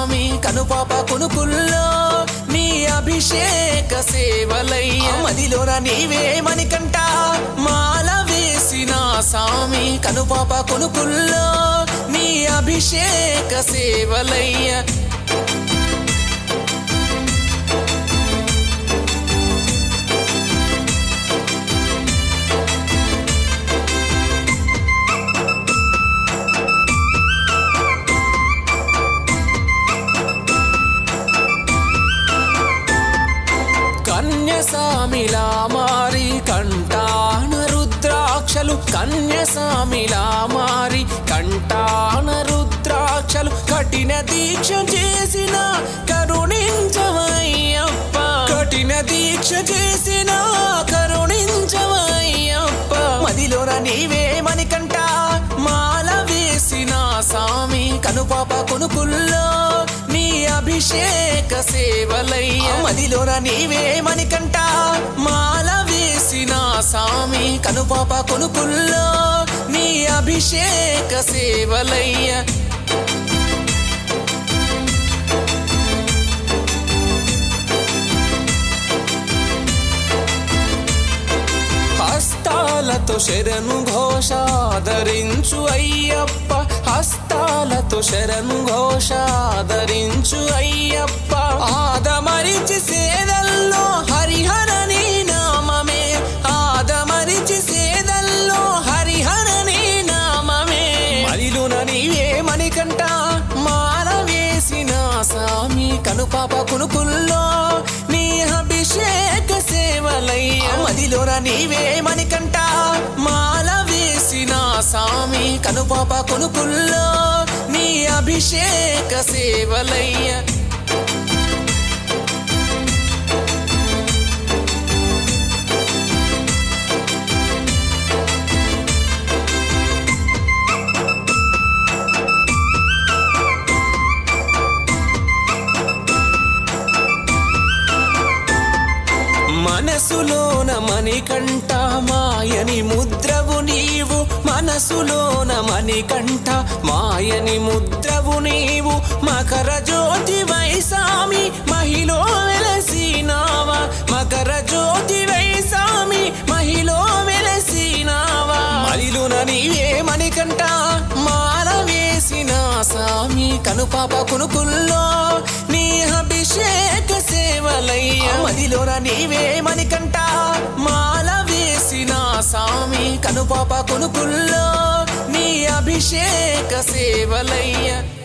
సామి కనుపాప కొనుకుల్లో నీ అభిషేక సేవలయ్య మదిలోన నీవే మణికంట మాల వేసిన సామి కనుపాప కొనుకుల్లో నీ అభిషేక సేవలయ్య కన్యసామిలా మారి కంటాన రుద్రాక్షలు కన్యసామిలా మారి కంటాన రుద్రాక్షలు కఠిన దీక్ష చేసిన కరుణించవయ్యప్ప కఠిన దీక్ష చేసిన కరుణించవయ్యప్ప మదిలోన నీవే మణికంట మాల వేసిన సామి కనుపాప కొనుకుల్లో నీ అభిషేక సేవలయ్య మదిలోన నీవే మణికంట మాల వేసిన సామి కనుపాప కొనుకుల్లో నీ అభిషేక సేవలయ్య హస్తాలతో శరణు ఘోష ధరించు అయ్యప్ప హస్తాలతో శరణు ఘోష ధరించు అయ్యప్ప ఆదమరిచి సేదల్లో హరిహర నీ నామమే ఆదమరిచి సేదల్లో హరిహర నీ నామమే మదిలోన నీవే మణికంట మాల వేసిన సామి కనుపాప కునుకుల్లో నీ అభిషేక సేవలయ్య మదిలోన నీవే మణికంట మాల వేసిన సామి కనుపాప కొనుకుల్లో నీ అభిషేక సేవలయ్య మనసులోన మణికంఠ మాయని ముద్రవు నీవు మనసులోన మణికంఠ మాయని ముద్రవు నీవు మకర జ్యోతి వైసామి మహిలో వెలసినావా మకర జ్యోతి వైసామి మహిలో వెలసినావా మలిలోన నీవే మణికంఠ మాల వేసిన సామి కనుపాప కునుకుల్లో నీ అభిషేక సేవలయ్య మదిలోన నీవే మణికంట మాల వేసిన సామి కనుపాప కొనుకుల్లో నీ అభిషేక సేవలయ్య